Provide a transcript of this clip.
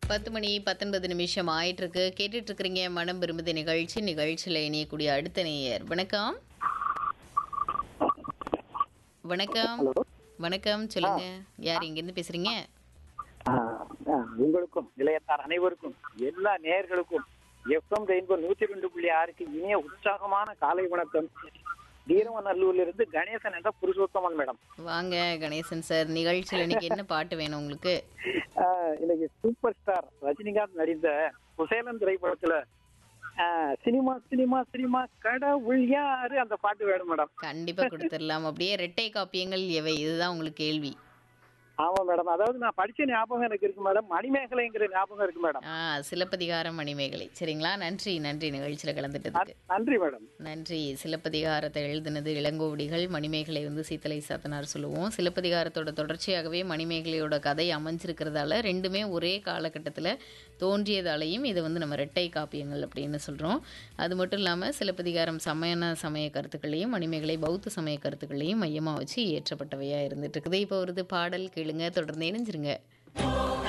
பத்து மணி பத்தொன்பது நிமிஷம் ஆயிட்டு இருக்கு கேட்டுட்டு இருக்கிறீங்க மனம் விரும்புது நிகழ்ச்சி நிகழ்ச்சியில் இணையக்கூடிய அடுத்த நேயர் வணக்கம் வணக்கம் வணக்கம் சொல்லுங்க யார் இங்கிருந்து பேசுறீங்க ஆ, ஆ, உங்களுக்கும் நிலையத்தார் அனைவருக்கும் எல்லா நேயர்களுக்கும் எஃப்எம் ரெயின்போ நூத்தி ரெண்டு புள்ளி ஆறுக்கு இனிய உற்சாகமான காலை வணக்கம் வீரவநல்லூர்ல இருந்து கணேசன் என்ற புருஷோத்தமன் மேடம் வாங்க கணேசன் சார் நிகழ்ச்சியில் இன்னைக்கு என்ன பாட்டு வேணும் உங்களுக்கு ஆ, இன்னைக்கு சூப்பர் ஸ்டார் ரஜினிகாந்த் நடித்த குசேலன் திரைப்படத்துல ஆ, சினிமா சினிமா சினிமா கடவுள் யாரு அந்த பாட்டு வேணும் மேடம் கண்டிப்பா கொடுத்துடலாம் அப்படியே ரெட்டை காப்பியங்கள் எவை இதுதான் உங்களுக்கு கேள்வி ஆமா மேடம் அதாவது நான் படிச்ச ஞாபகம் எனக்கு இருக்கு மேடம் மணிமேகலைங்கிற ஞாபகம் இருக்கு மேடம் ஆ சிலப்பதிகாரம் மணிமேகலை சரிங்களா நன்றி நன்றி நிகழ்ச்சியில் கலந்துட்டதுக்கு நன்றி மேடம் நன்றி சிலப்பதிகாரத்தை எழுதினது இளங்கோவடிகள் மணிமேகலை வந்து சீத்தலை சாத்தனார் சொல்லுவோம் சிலப்பதிகாரத்தோட தொடர்ச்சியாகவே மணிமேகலையோட கதை அமைஞ்சிருக்கிறதால ரெண்டுமே ஒரே காலகட்டத்தில் தோன்றியதாலையும் இது வந்து நம்ம ரெட்டை காப்பியங்கள் அப்படின்னு சொல்கிறோம் அது மட்டும் இல்லாமல் சிலப்பதிகாரம் சமயன சமய கருத்துக்களையும் மணிமேகலை பௌத்த சமய கருத்துக்களையும் மையமாக வச்சு இயற்றப்பட்டவையாக இருந்துட்டு இருக்குது இப்போ வருது பாடல் கேளுங்க தொடர்ந்து இணைஞ்சிருங்க